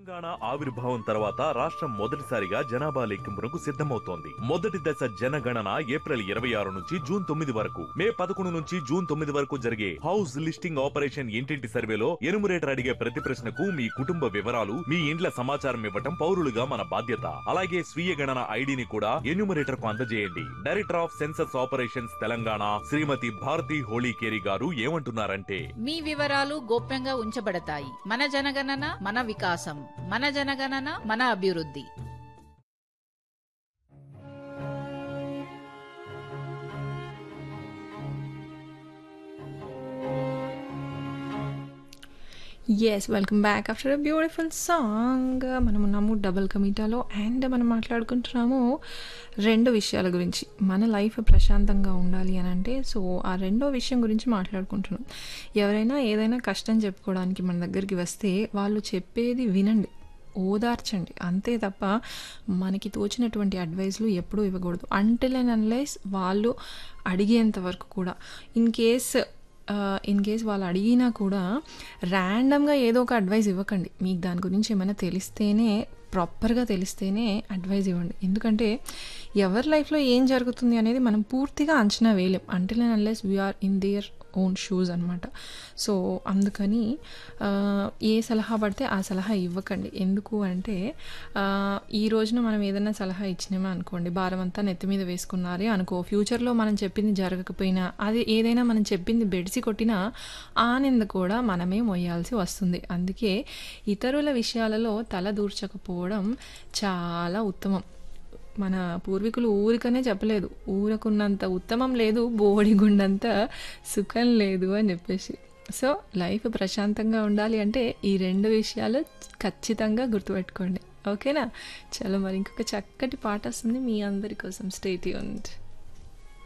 తెలంగాణ ఆవిర్భావం తర్వాత రాష్ట్రం మొదటిసారిగా జనాభా లెక్కింపునకు సిద్ధమవుతోంది మొదటి దశ జనగణన ఏప్రిల్ ఇరవై ఆరు నుంచి జూన్ తొమ్మిది వరకు మే పదకొండు నుంచి జూన్ తొమ్మిది వరకు జరిగే హౌస్ లిస్టింగ్ ఆపరేషన్ ఇంటింటి సర్వేలో ఎనుమరేటర్ అడిగే ప్రతి ప్రశ్నకు మీ కుటుంబ వివరాలు మీ ఇండ్ల సమాచారం ఇవ్వటం పౌరులుగా మన బాధ్యత అలాగే స్వీయ గణన ఐడిని కూడా ఎన్యూమరేటర్ కు అందజేయండి director of census operations Telangana Srimati Bharathi Holikeri garu ఏమంటున్నారంటే మీ వివరాలు గోప్యంగా ఉంచబడతాయి మన జనగణన మన వికాసం మన జనగణన మన అభివృద్ధి yes welcome back after a beautiful song మనం ఉన్నాము డబల్ కమిటాలో అండ్ మనం మాట్లాడుకుంటున్నాము రెండు విషయాల గురించి మన లైఫ్ ప్రశాంతంగా ఉండాలి అని అంటే సో ఆ రెండో విషయం గురించి మాట్లాడుకుంటున్నాం ఎవరైనా ఏదైనా కష్టం చెప్పుకోవడానికి మన దగ్గరికి వస్తే వాళ్ళు చెప్పేది వినండి ఓదార్చండి అంతే తప్ప మనకి తోచినటువంటి అడ్వైస్లు ఎప్పుడూ ఇవ్వకూడదు అంటిల్ అండ్ అన్లెస్ వాళ్ళు అడిగేంత వరకు కూడా ఇన్ కేస్ ఇన్ కేస్ వాళ్ళు అడిగినా కూడా ర్యాండమ్గా ఏదో ఒక అడ్వైస్ ఇవ్వకండి మీకు దాని గురించి ఏమైనా తెలిస్తేనే ప్రాపర్గా తెలిస్తేనే అడ్వైస్ ఇవ్వండి ఎందుకంటే ఎవరి లైఫ్లో ఏం జరుగుతుంది అనేది మనం పూర్తిగా అంచనా వేయలేం until and unless we are in their own shoes అనమాట సో అందుకని ఆ, ఏ సలహా పడితే ఆ సలహా ఇవ్వకండి ఎందుకు అంటే ఆ, ఈ రోజున మనం ఏదైనా సలహా ఇచ్చినామా అనుకోండి భారం అంతా నెత్తి మీద వేసుకున్నారే అనుకో ఫ్యూచర్లో మనం చెప్పింది జరగకపోయినా అది ఏదైనా మనం చెప్పింది బెడిసి కొట్టినా ఆ నింద కూడా మనమే మొయ్యాల్సి వస్తుంది అందుకే ఇతరుల విషయాలలో తల దూర్చకపోవడం చాలా ఉత్తమం మన పూర్వీకులు ఊరికనే చెప్పలేదు ఊరకున్నంత ఉత్తమం లేదు బోడిగుండంత సుఖం లేదు అని చెప్పేసి సో లైఫ్ ప్రశాంతంగా ఉండాలి అంటే ఈ రెండు విషయాలు ఖచ్చితంగా గుర్తుపెట్టుకోండి ఓకేనా చలో మరి ఇంకొక చక్కటి పాట వస్తుంది మీ అందరి కోసం స్టేట్ యూనిట్